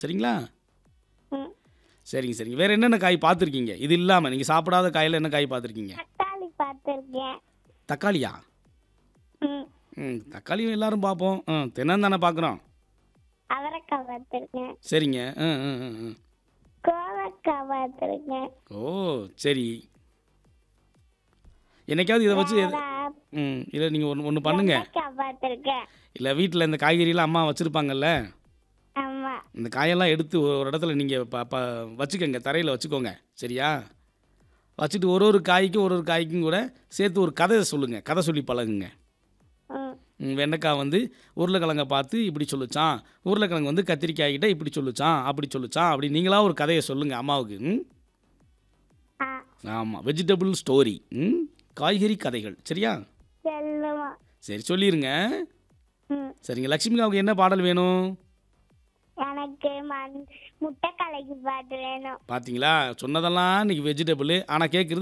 சரிங்களா ம் சரிங்க சரிங்க வேறு என்னென்ன காய் பார்த்துருக்கீங்க இது இல்லாமல் நீங்கள் சாப்பிடாத காயில் என்ன காய் பார்த்துருக்கீங்க தக்காளி பார்த்துருக்கேன் தக்காளியா ம் ம் தக்காளியும் எல்லாரும் பார்ப்போம் ம் தினம் தானே பார்க்குறோம் அவரைக்காய் பார்த்துருக்கேன் சரிங்க ம் ம் ம் ம் கோவக்காய் பார்த்துருக்கேன் ஓ சரி என்னைக்காவது இதை வச்சு எது- வேற ம் இல்லை நீங்கள் ஒன்று ஒன்று பண்ணுங்க வெண்டைக்காய் பார்த்துருக்கேன் இல்லை வீட்டில் இந்த காய்கறியெல்லாம் அம்மா வச்சுருப்பாங்கல்ல ஆமா இந்த காயெல்லாம் எடுத்து ஒரு இடத்துல நீங்கள் ப ப வச்சுக்கோங்க தரையில் வச்சுக்கோங்க சரியா வச்சுட்டு ஒரு ஒரு காய்க்கும் ஒரு ஒரு காய்க்கும் கூட சேர்த்து ஒரு கதை சொல்லுங்கள் கதை சொல்லி பழகுங்க ம் ம், வெண்டைக்காய் வந்து உருளைக்கிழங்கை பார்த்து இப்படி சொல்லுச்சான் உருளைக்கிழங்கு வந்து கத்திரிக்காய் கிட்ட இப்படி சொல்லுச்சான் அப்படி சொல்லுச்சான் அப்படி நீங்களா ஒரு கதையை சொல்லுங்கள் அம்மாவுக்கு ம் ஆ ஆமாம் வெஜிடபிள் ஸ்டோரி ம் காய்கறி கதைகள் சரியா சொல்லுவோம் சரி சொல்லிடுங்க ம் சரிங்க லக்ஷ்மிகாவுக்கு என்ன பாடல் வேணும் எனக்கு மண் முட்டை கலக்கி பாட்டு வேணும் பார்த்தீங்களா சொன்னதெல்லாம் இன்னைக்கு வெஜிடபிள் ஆனால் கேட்குறது